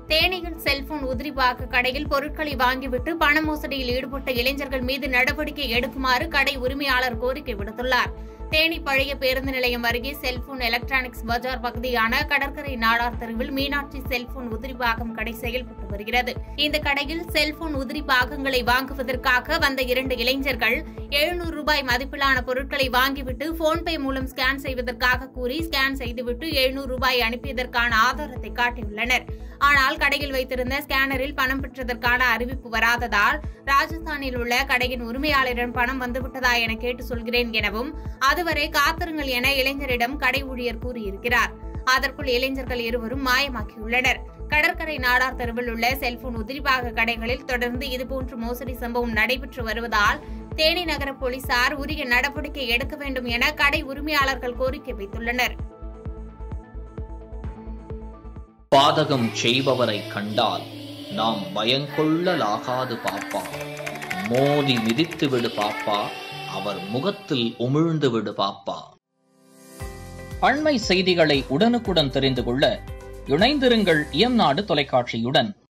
தேனியில் செல்போன் உதிரிபாக கடையில் பொருட்களை வாங்கிவிட்டு பண மோசடியில் ஈடுபட்ட இளைஞர்கள் மீது நடவடிக்கை எடுக்குமாறு கடை உரிமையாளர் கோரிக்கை விடுத்துள்ளார் தேனி பழைய பேருந்து நிலையம் அருகே செல்போன் எலக்ட்ரானிக்ஸ் பஜார் பகுதியான கடற்கரை நாடார் தெருவில் மீனாட்சி செல்போன் உதிரி பாகம் கடை செயல்பட்டு வருகிறது இந்த கடையில் செல்போன் உதிரி பாகங்களை வாங்குவதற்காக வந்த இரண்டு இளைஞர்கள் எழுநூறு ரூபாய் மதிப்பிலான பொருட்களை வாங்கிவிட்டு போன்பே மூலம் ஸ்கேன் செய்வதற்காக கூறி ஸ்கேன் செய்துவிட்டு எழுநூறு ரூபாய் அனுப்பியதற்கான ஆதாரத்தை காட்டியுள்ளனர் ஆனால் கடையில் வைத்திருந்த ஸ்கேனரில் பணம் பெற்றதற்கான அறிவிப்பு வராததால் ராஜஸ்தானில் உள்ள கடையின் உரிமையாளரிடம் பணம் வந்துவிட்டதா என கேட்டு சொல்கிறேன் எனவும் அதுவரை காத்திருங்கள் என இளைஞரிடம் கடை ஊழியர் கூறியிருக்கிறார் அதற்குள் இளைஞர்கள் இருவரும் மாயமாக்கியுள்ளனர் கடற்கரை நாடார் தெருவில் உள்ள செல்போன் உதிரிபாக கடைகளில் தொடர்ந்து இதுபோன்ற மோசடி சம்பவம் நடைபெற்று வருவதால் தேனி நகர போலீசார் உரிய நடவடிக்கை எடுக்க வேண்டும் என கடை உரிமையாளர்கள் கோரிக்கை வைத்துள்ளனர் பாதகம் செய்பவரை கண்டால் நாம் பயங்கொள்ளலாகாது பாப்பா மோதி மிதித்து விடு பாப்பா அவர் முகத்தில் உமிழ்ந்து விடு பாப்பா அண்மை செய்திகளை உடனுக்குடன் தெரிந்து கொள்ள இணைந்திருங்கள் எம் நாடு தொலைக்காட்சியுடன்